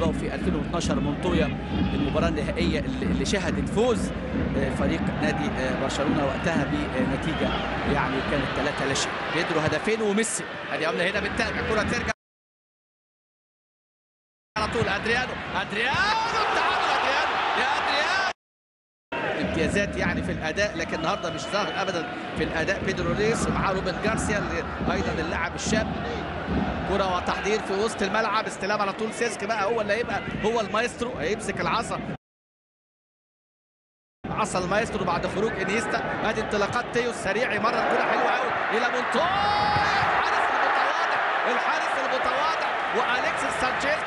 البلباو في 2012 مونتويا المباراه النهائيه اللي اللي شهدت فوز آه، فريق نادي آه، برشلونه وقتها بنتيجه يعني كانت 3 لا شيء بيدرو هدفين وميسي ادي قلنا هنا بالترجع كره ترجع على طول ادريانو ادريانو التعادل ادريانو يا ادريانو امتيازات يعني في الاداء لكن النهارده مش ظاهر ابدا في الاداء بيدرو ريس مع روبن جارسيا اللي ايضا اللاعب الشاب كرة وتحضير في وسط الملعب استلام على طول سيسك بقى هو اللي هيبقى هو المايسترو هيمسك العصا عصا المايسترو بعد خروج انيستا ادي انطلاقات تيو السريع يمرر كرة حلوه قوي الى مونتوي الحارس المتواضع الحارس المتواضع واليكسيس سانشيز